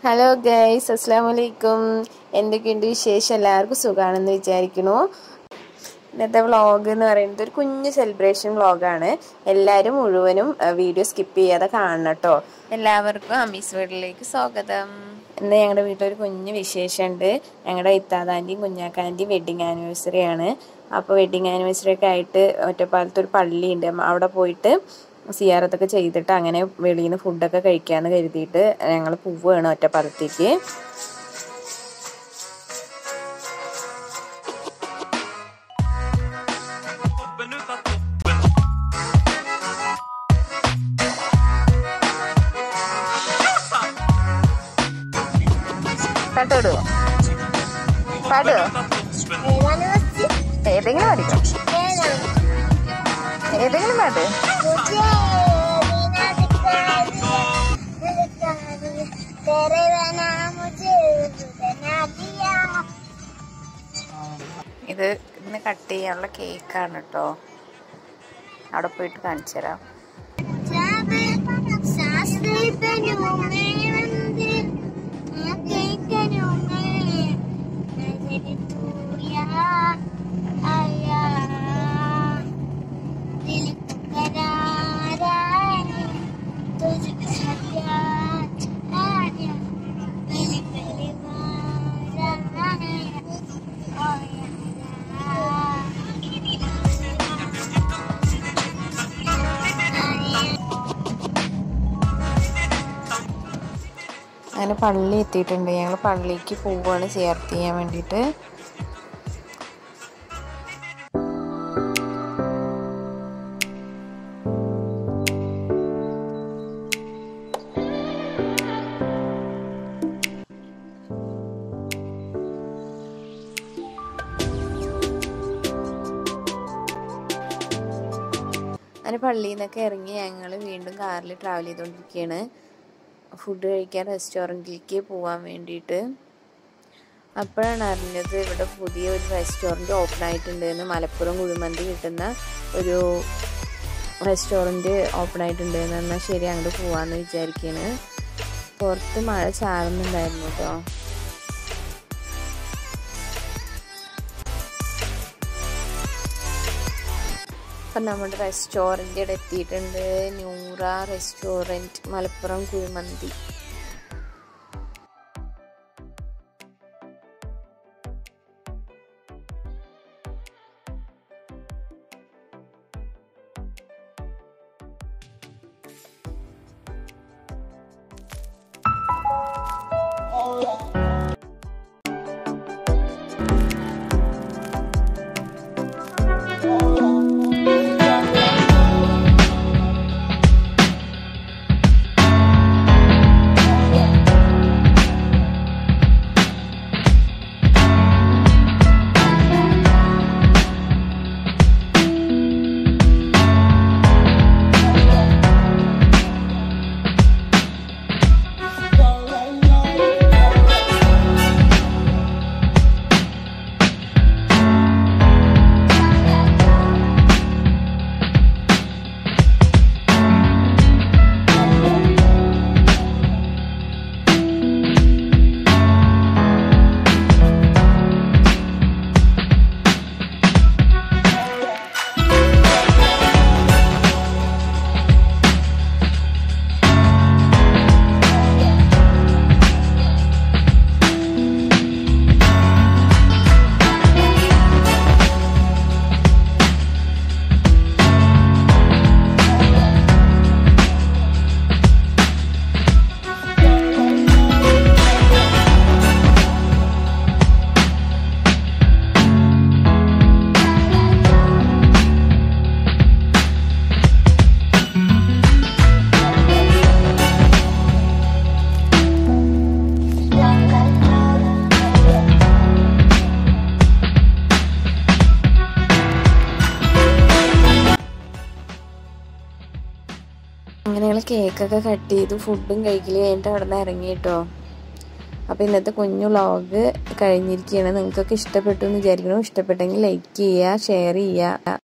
hello guys അസ്സാം വലൈക്കും എന്തൊക്കെയുണ്ട് വിശേഷം എല്ലാവർക്കും സുഖമാണെന്ന് വിചാരിക്കുന്നു ഇന്നത്തെ വ്ളോഗ് എന്ന് പറയുന്നത് ഒരു കുഞ്ഞു സെലിബ്രേഷൻ വ്ളോഗാണ് എല്ലാവരും മുഴുവനും വീഡിയോ സ്കിപ്പ് ചെയ്യാതെ കാണണം കേട്ടോ എല്ലാവർക്കും അമീസ് വീട്ടിലേക്ക് സ്വാഗതം ഇന്ന് ഞങ്ങളുടെ വീട്ടിലൊരു കുഞ്ഞു വിശേഷമുണ്ട് ഞങ്ങളുടെ ഇത്താതാൻ്റെയും കുഞ്ഞാക്കാൻ്റെയും വെഡിങ് ആനിവേഴ്സറി ആണ് അപ്പോൾ വെഡിങ് ആനിവേഴ്സറി ഒക്കെ ആയിട്ട് ഒറ്റപ്പാലത്ത് ഒരു പള്ളിയുണ്ട് അവിടെ പോയിട്ട് സിയാറത്തൊക്കെ ചെയ്തിട്ട് അങ്ങനെ വെളിയിൽ നിന്ന് ഫുഡൊക്കെ കഴിക്കാമെന്ന് കരുതിയിട്ട് ഞങ്ങൾ പോവുകയാണ് ഒറ്റപ്പാലത്തേക്ക് പാട്ടിടുവോ പാടുവോ ഏതെങ്കിലും പാടിക്കോ ഏതെങ്കിലും പാട്ട് ഇത് ഇന്ന് കട്ട് ചെയ്യാനുള്ള കേക്കാണ് കേട്ടോ അവിടെ പോയിട്ട് കാണിച്ചു തരാം അങ്ങനെ പള്ളി എത്തിയിട്ടുണ്ട് ഞങ്ങൾ പള്ളിക്ക് പോവുകയാണ് ചേർത്ത് ചെയ്യാൻ വേണ്ടിയിട്ട് അങ്ങനെ പള്ളിയിൽ നിന്നൊക്കെ ഇറങ്ങി ഞങ്ങൾ വീണ്ടും കാറിൽ ട്രാവൽ ചെയ്തുകൊണ്ടിരിക്കുകയാണ് ഫുഡ് കഴിക്കാൻ റെസ്റ്റോറൻറ്റിലേക്ക് പോകാൻ വേണ്ടിയിട്ട് അപ്പോഴാണ് അറിഞ്ഞത് ഇവിടെ പുതിയ ഒരു റെസ്റ്റോറൻറ്റ് ഓപ്പൺ ആയിട്ടുണ്ട് എന്ന് മലപ്പുറം കുഴിമന്തി കിട്ടുന്ന ഒരു റെസ്റ്റോറൻറ്റ് ഓപ്പൺ ആയിട്ടുണ്ട് എന്ന് എന്നാൽ ശരി അങ്ങോട്ട് പോകാമെന്ന് വിചാരിക്കുകയാണ് പുറത്ത് മഴ ചാറുന്നുണ്ടായിരുന്നു കേട്ടോ അപ്പം നമ്മുടെ റെസ്റ്റോറൻറ്റ് ഇവിടെ എത്തിയിട്ടുണ്ട് ന്യൂറ റെസ്റ്റോറൻറ്റ് മലപ്പുറം കുഴിമന്തി അങ്ങനെ ഞങ്ങൾ കേക്കൊക്കെ കട്ട് ചെയ്തു ഫുഡും കഴിക്കൽ കഴിഞ്ഞിട്ട് അവിടെ നിന്ന് ഇറങ്ങി കേട്ടോ അപ്പോൾ ഇന്നത്തെ കുഞ്ഞു വ്ളോഗ് കഴിഞ്ഞിരിക്കുകയാണ് നിങ്ങൾക്കൊക്കെ ഇഷ്ടപ്പെട്ടു എന്ന് വിചാരിക്കുന്നു ഇഷ്ടപ്പെട്ടെങ്കിൽ ലൈക്ക് ചെയ്യുക ഷെയർ ചെയ്യുക